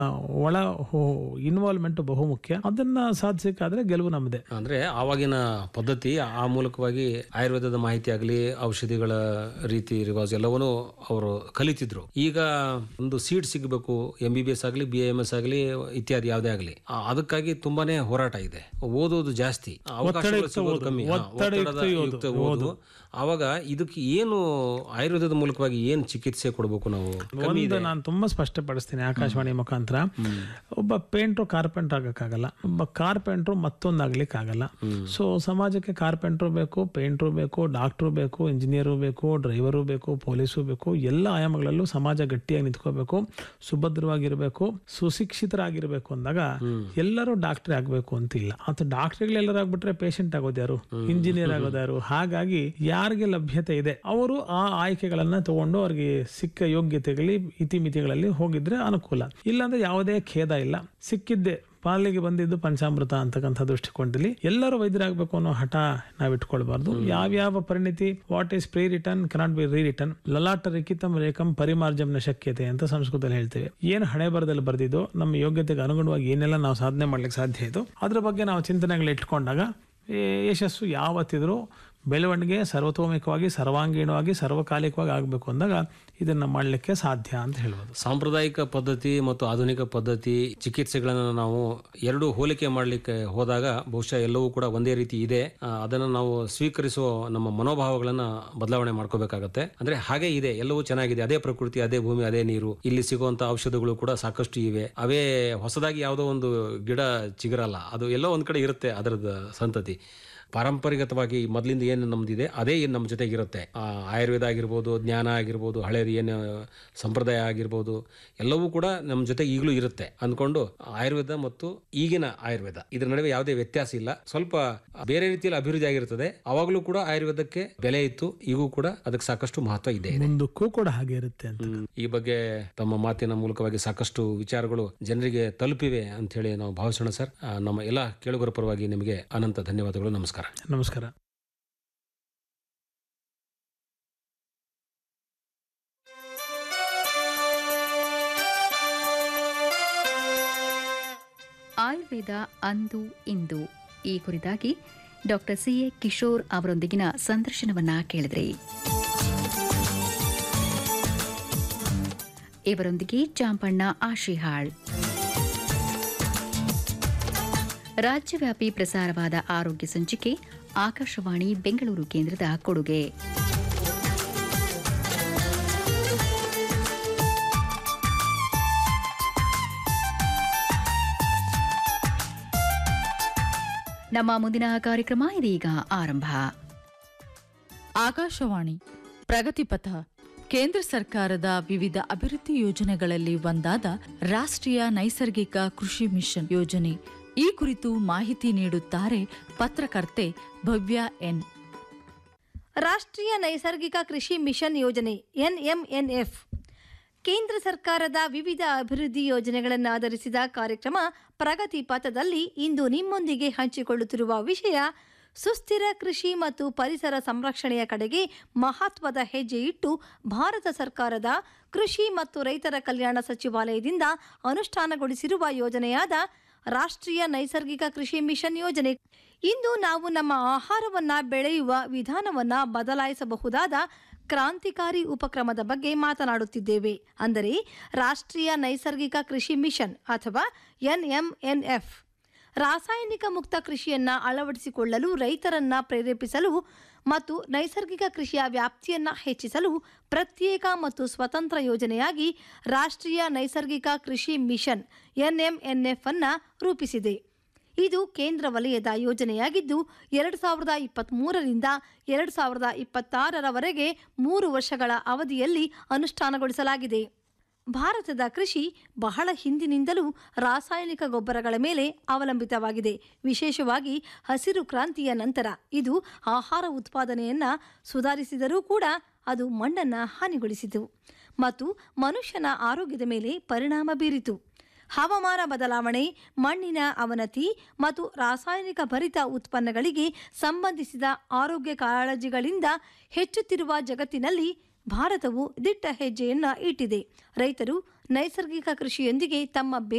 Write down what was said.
ಆ, ಒಳ ಇನ್ವಾಲ್ವ್ಮೆಂಟ್ ಬಹು ಮುಖ್ಯ ಅದನ್ನ ಸಾಧಿಸಕ್ಕಾದ್ರೆ ಗೆಲುವು ನಮ್ಮದೇ ಅಂದ್ರೆ ಆವಾಗಿನ ಪದ್ಧತಿ ಆ ಮೂಲಕವಾಗಿ ಆಯುರ್ವೇದದ ಮಾಹಿತಿ ಆಗಲಿ ಔಷಧಿಗಳ ರೀತಿ ರಿವಾಜ್ ಎಲ್ಲವನ್ನೂ ಅವರು ಕಲಿತಿದ್ರು ಈಗ ಒಂದು ಸೀಟ್ ಸಿಗಬೇಕು ಎಂ ಬಿ ಬಿ ಎಸ್ ಆಗಲಿ ಬಿ ಎಂ ಎಸ್ ಆಗಲಿ ಇತ್ಯಾದಿ ಯಾವುದೇ ಆಗಲಿ ಅದಕ್ಕಾಗಿ ತುಂಬಾನೇ ಹೋರಾಟ ಇದೆ ಓದೋದು ಜಾಸ್ತಿ ಅವಕಾಶಗಳು ಸಿಗೋದು ಕಮ್ಮಿ ಹಾ, ಒತ್ತಡದ ಯುಕ್ತ ಓದು ಆವಾಗ ಇದಕ್ಕೆ ಏನು ಆಯುರ್ವೇದದ ಮೂಲಕವಾಗಿ ಏನು ಚಿಕಿತ್ಸೆ ಕೊಡಬೇಕು ನಾವು ಕಮ್ಮಿ ಒಂದು ನಾನು ತುಂಬಾ ಸ್ಪಷ್ಟಪಡಿಸ್ತೀನಿ ಆಕಾಶವಾಣಿ ಮುಖಾಂತರ ಒಬ್ಬ ಪೇಂಟ್ರು ಕಾರ್ಪೆಂಟರ್ ಆಗಕ್ಕಾಗಲ್ಲ ಒಬ್ಬ ಕಾರ್ಪೆಂಟ್ರು ಮತ್ತೊಂದು ಆಗ್ಲಿಕ್ಕಾಗಲ್ಲ ಸೊ ಸಮಾಜಕ್ಕೆ ಕಾರ್ಪೆಂಟ್ರು ಬೇಕು ಪೇಂಟ್ರು ಬೇಕು ಡಾಕ್ಟ್ರು ಬೇಕು ಇಂಜಿನಿಯರು ಬೇಕು ಡ್ರೈವರು ಬೇಕು ಪೊಲೀಸು ಬೇಕು ಎಲ್ಲ ಆಯಾಮಗಳಲ್ಲೂ ಸಮಾಜ ಗಟ್ಟಿಯಾಗಿ ನಿಂತ್ಕೋಬೇಕು ಸುಭದ್ರವಾಗಿರ್ಬೇಕು ಸುಶಿಕ್ಷಿತರಾಗಿರ್ಬೇಕು ಅಂದಾಗ ಎಲ್ಲರೂ ಡಾಕ್ಟ್ರೇ ಆಗ್ಬೇಕು ಅಂತ ಇಲ್ಲ ಅಥವಾ ಡಾಕ್ಟರ್ಗಳೆಲ್ಲರೂ ಆಗ್ಬಿಟ್ರೆ ಪೇಷಂಟ್ ಆಗೋದು ಯಾರು ಇಂಜಿನಿಯರ್ ಆಗೋದು ಯಾರು ಹಾಗಾಗಿ ಯಾರಿಗೆ ಲಭ್ಯತೆ ಇದೆ ಅವರು ಆ ಆಯ್ಕೆಗಳನ್ನ ತಗೊಂಡು ಅವ್ರಿಗೆ ಸಿಕ್ಕ ಯೋಗ್ಯತೆಗಳಲ್ಲಿ ಇತಿಮಿತಿಗಳಲ್ಲಿ ಹೋಗಿದ್ರೆ ಅನುಕೂಲ ಇಲ್ಲಾಂದ್ರೆ ಯಾವುದೇ ಖೇದ ಇಲ್ಲ ಸಿಕ್ಕಿದ್ದೆ ಪಾಲಿಗೆ ಬಂದಿದ್ದು ಪಂಚಾಮೃತ ಅಂತಕ್ಕಂಥ ದೃಷ್ಟಿಕೋನದಲ್ಲಿ ಎಲ್ಲರೂ ವೈದ್ಯರಾಗಬೇಕು ಅನ್ನೋ ಹಠ ನಾವು ಇಟ್ಕೊಳ್ಬಾರ್ದು ಯಾವ್ಯಾವ ಪರಿಣಿತಿ what is pre written cannot be re written ಲಲಾಟ ರಿಕಿತಂ ರೇಖಂ ಪರಿಮಾರ್ಜಮ್ನ ಶಕ್ಯತೆ ಅಂತ ಸಂಸ್ಕೃತದಲ್ಲಿ ಹೇಳ್ತೇವೆ ಏನು ಹಣೆ ಬರದಲ್ಲಿ ಬರೆದಿದ್ದೋ ನಮ್ಮ ಯೋಗ್ಯತೆಗೆ ಅನುಗುಣವಾಗಿ ಏನೆಲ್ಲ ನಾವು ಸಾಧನೆ ಮಾಡ್ಲಿಕ್ಕೆ ಸಾಧ್ಯ ಇದು ಅದ್ರ ಬಗ್ಗೆ ನಾವು ಚಿಂತನೆಗಳು ಇಟ್ಕೊಂಡಾಗ ಈ ಯಶಸ್ಸು ಯಾವತ್ತಿದ್ರೂ ಬೆಳವಣಿಗೆ ಸರ್ವತೋಮುಖವಾಗಿ ಸರ್ವಾಂಗೀಣವಾಗಿ ಸರ್ವಕಾಲಿಕವಾಗಿ ಆಗಬೇಕು ಅಂದಾಗ ಇದನ್ನ ಮಾಡಲಿಕ್ಕೆ ಸಾಧ್ಯ ಅಂತ ಹೇಳ್ಬೋದು ಸಾಂಪ್ರದಾಯಿಕ ಪದ್ಧತಿ ಮತ್ತು ಆಧುನಿಕ ಪದ್ಧತಿ ಚಿಕಿತ್ಸೆಗಳನ್ನು ನಾವು ಎರಡು ಹೋಲಿಕೆ ಮಾಡಲಿಕ್ಕೆ ಹೋದಾಗ ಬಹುಶಃ ಎಲ್ಲವೂ ಕೂಡ ಒಂದೇ ರೀತಿ ಇದೆ ಆ, ಅದನ್ನು ನಾವು ಸ್ವೀಕರಿಸುವ ನಮ್ಮ ಮನೋಭಾವಗಳನ್ನ ಬದಲಾವಣೆ ಮಾಡ್ಕೋಬೇಕಾಗತ್ತೆ ಅಂದ್ರೆ ಹಾಗೆ ಇದೆ ಎಲ್ಲವೂ ಚೆನ್ನಾಗಿದೆ ಅದೇ ಪ್ರಕೃತಿ ಅದೇ ಭೂಮಿ ಅದೇ ನೀರು ಇಲ್ಲಿ ಸಿಗುವಂತ ಔಷಧಗಳು ಕೂಡ ಸಾಕಷ್ಟು ಇವೆ ಅವೇ ಹೊಸದಾಗಿ ಯಾವುದೋ ಒಂದು ಗಿಡ ಚಿಗುರಲ್ಲ ಅದು ಎಲ್ಲೋ ಒಂದ್ ಕಡೆ ಇರುತ್ತೆ ಅದರದ ಸಂತತಿ ಪಾರಂಪರಿಕತವಾಗಿ ಮೊದಲಿಂದ ಏನು ನಮ್ದಿದೆ ಅದೇ ಏನು ನಮ್ಮ ಜೊತೆಗಿರುತ್ತೆ ಆ, ಆಯುರ್ವೇದ ಆಗಿರ್ಬೋದು ಜ್ಞಾನ ಆಗಿರ್ಬೋದು ಹಳೇದು ಏನು ಸಂಪ್ರದಾಯ ಆಗಿರ್ಬೋದು ಎಲ್ಲವೂ ಕೂಡ ನಮ್ಮ ಜೊತೆ ಈಗಲೂ ಇರುತ್ತೆ ಅಂದ್ಕೊಂಡು ಆಯುರ್ವೇದ ಮತ್ತು ಈಗಿನ ಆಯುರ್ವೇದ ಇದ್ರ ನಡುವೆ ಯಾವುದೇ ವ್ಯತ್ಯಾಸ ಇಲ್ಲ ಸ್ವಲ್ಪ ಬೇರೆ ರೀತಿಯಲ್ಲಿ ಅಭಿವೃದ್ಧಿ ಆಗಿರುತ್ತದೆ ಅವಾಗಲೂ ಕೂಡ ಆಯುರ್ವೇದಕ್ಕೆ ಬೆಲೆ ಇತ್ತು ಈಗೂ ಕೂಡ ಅದಕ್ಕೆ ಸಾಕಷ್ಟು ಮಹತ್ವ ಇದೆ ಮುಂದಕ್ಕೂ ಕೂಡ ಹಾಗೆ ಇರುತ್ತೆ ಅಂತ ಹ್ಮ್. ಈ ಬಗ್ಗೆ ತಮ್ಮ ಮಾತಿನ ಮೂಲಕವಾಗಿ ಸಾಕಷ್ಟು ವಿಚಾರಗಳು ಜನರಿಗೆ ತಲುಪಿವೆ ಅಂತ ಹೇಳಿ ನಾವು ಭಾವಿಸೋಣ ಸರ್ ಆ, ನಮ್ಮ ಎಲ್ಲ ಕೇಳುಗರ ಪರವಾಗಿ ನಿಮಗೆ ಅನಂತ ಧನ್ಯವಾದಗಳು ನಮಸ್ಕಾರ ನಮಸ್ಕಾರ ಆಯುರ್ವೇದ ಅಂದು ಇಂದು ಈ ಕುರಿತಾಗಿ ಡಾಕ್ಟರ್ ಸಿ ಎ ಕಿಶೋರ್ ಅವರೊಂದಿಗಿನ ಸಂದರ್ಶನವನ್ನ ಕೇಳಿದ್ರಿ ಇವರೊಂದಿಗೆ ಚಾಂಪಣ್ಣ ಆಶಿಹಾಳ್ ರಾಜ್ಯವ್ಯಾಪಿ ಪ್ರಸಾರವಾದ ಆರೋಗ್ಯ ಸಂಚಿಕೆ ಆಕಾಶವಾಣಿ ಬೆಂಗಳೂರು ಕೇಂದ್ರದ ಕೊಡುಗೆ ನಮ್ಮ ಮುಂದಿನ ಕಾರ್ಯಕ್ರಮ ಇದೀಗ ಆರಂಭ ಆಕಾಶವಾಣಿ ಪ್ರಗತಿಪಥ ಕೇಂದ್ರ ಸರ್ಕಾರದ ವಿವಿಧ ಅಭಿವೃದ್ಧಿ ಯೋಜನೆಗಳಲ್ಲಿ ಒಂದಾದ ರಾಷ್ಟ್ರೀಯ ನೈಸರ್ಗಿಕ ಕೃಷಿ ಮಿಷನ್ ಯೋಜನೆ ಈ ಕುರಿತು ಮಾಹಿತಿ ನೀಡುತ್ತಾರೆ ಪತ್ರಕರ್ತೆ ಭವ್ಯ ಎನ್ ರಾಷ್ಟ್ರೀಯ ನೈಸರ್ಗಿಕ ಕೃಷಿ ಮಿಷನ್ ಯೋಜನೆ ಎನ್ಎಂಎನ್ಎಫ್ ಕೇಂದ್ರ ಸರ್ಕಾರದ ವಿವಿಧ ಅಭಿವೃದ್ಧಿ ಯೋಜನೆಗಳನ್ನು ಆಧರಿಸಿದ ಕಾರ್ಯಕ್ರಮ ಪ್ರಗತಿ ಪಥದಲ್ಲಿ ಇಂದು ನಿಮ್ಮೊಂದಿಗೆ ಹಂಚಿಕೊಳ್ಳುತ್ತಿರುವ ವಿಷಯ ಸುಸ್ಥಿರ ಕೃಷಿ ಮತ್ತು ಪರಿಸರ ಸಂರಕ್ಷಣೆಯ ಕಡೆಗೆ ಮಹತ್ವದ ಹೆಜ್ಜೆ ಇಟ್ಟು ಭಾರತ ಸರ್ಕಾರದ ಕೃಷಿ ಮತ್ತು ರೈತರ ಕಲ್ಯಾಣ ಸಚಿವಾಲಯದಿಂದ ಅನುಷ್ಠಾನಗೊಳಿಸಿರುವ ಯೋಜನೆಯಾದ ರಾಷ್ಟ್ರೀಯ ನೈಸರ್ಗಿಕ ಕೃಷಿ ಮಿಷನ್ ಯೋಜನೆ ಇಂದು ನಾವು ನಮ್ಮ ಆಹಾರವನ್ನ ಬೆಳೆಯುವ ವಿಧಾನವನ್ನ ಬದಲಾಯಿಸಬಹುದಾದ ಕ್ರಾಂತಿಕಾರಿ ಉಪಕ್ರಮದ ಬಗ್ಗೆ ಮಾತನಾಡುತ್ತಿದ್ದೇವೆ ಅಂದರೆ ರಾಷ್ಟ್ರೀಯ ನೈಸರ್ಗಿಕ ಕೃಷಿ ಮಿಷನ್ ಅಥವಾ ಎನ್ಎಂಎನ್ಎಫ್ ರಾಸಾಯನಿಕ ಮುಕ್ತ ಕೃಷಿಯನ್ನ ಅಳವಡಿಸಿಕೊಳ್ಳಲು ರೈತರನ್ನ ಪ್ರೇರೇಪಿಸಲು ಮತ್ತು ನೈಸರ್ಗಿಕ ಕೃಷಿಯ ವ್ಯಾಪ್ತಿಯನ್ನ ಹೆಚ್ಚಿಸಲು ಪ್ರತ್ಯೇಕ ಮತ್ತು ಸ್ವತಂತ್ರ ಯೋಜನೆಯಾಗಿ ರಾಷ್ಟ್ರೀಯ ನೈಸರ್ಗಿಕ ಕೃಷಿ ಮಿಷನ್ ಎನ್ಎಂಎನ್ಎಫ್ ಅನ್ನ ರೂಪಿಸಿದೆ ಇದು ಕೇಂದ್ರ ವಲಯದ ಯೋಜನೆಯಾಗಿದ್ದು ಎರಡು ಸಾವಿರದ ಇಪ್ಪತ್ತ್ಮೂರರಿಂದ ಎರಡು ಸಾವಿರದ ಇಪ್ಪತ್ತಾರರವರೆಗೆ ಮೂರು ವರ್ಷಗಳ ಅವಧಿಯಲ್ಲಿ ಅನುಷ್ಠಾನಗೊಳಿಸಲಾಗಿದೆ ಭಾರತದ ಕೃಷಿ ಬಹಳ ಹಿಂದಿನಿಂದಲೂ ರಾಸಾಯನಿಕ ಗೊಬ್ಬರಗಳ ಮೇಲೆ ಅವಲಂಬಿತವಾಗಿದೆ ವಿಶೇಷವಾಗಿ ಹಸಿರು ಕ್ರಾಂತಿಯ ನಂತರ ಇದು ಆಹಾರ ಉತ್ಪಾದನೆಯನ್ನ ಸುಧಾರಿಸಿದರೂ ಕೂಡ ಅದು ಮಣ್ಣನ್ನು ಹಾನಿಗೊಳಿಸಿತು ಮತ್ತು ಮನುಷ್ಯನ ಆರೋಗ್ಯದ ಮೇಲೆ ಪರಿಣಾಮ ಬೀರಿತು ಹವಾಮಾನ ಬದಲಾವಣೆ ಮಣ್ಣಿನ ಅವನತಿ ಮತ್ತು ರಾಸಾಯನಿಕ ಭರಿತ ಉತ್ಪನ್ನಗಳಿಗೆ ಸಂಬಂಧಿಸಿದ ಆರೋಗ್ಯ ಕಾಳಜಿಗಳಿಂದ ಹೆಚ್ಚುತ್ತಿರುವ ಜಗತ್ತಿನಲ್ಲಿ ಭಾರತವು ದಿಟ್ಟ ಹೆಜ್ಜೆಯನ್ನ ಇಟ್ಟಿದೆ ರೈತರು ನೈಸರ್ಗಿಕ ಕೃಷಿಯೊಂದಿಗೆ ತಮ್ಮ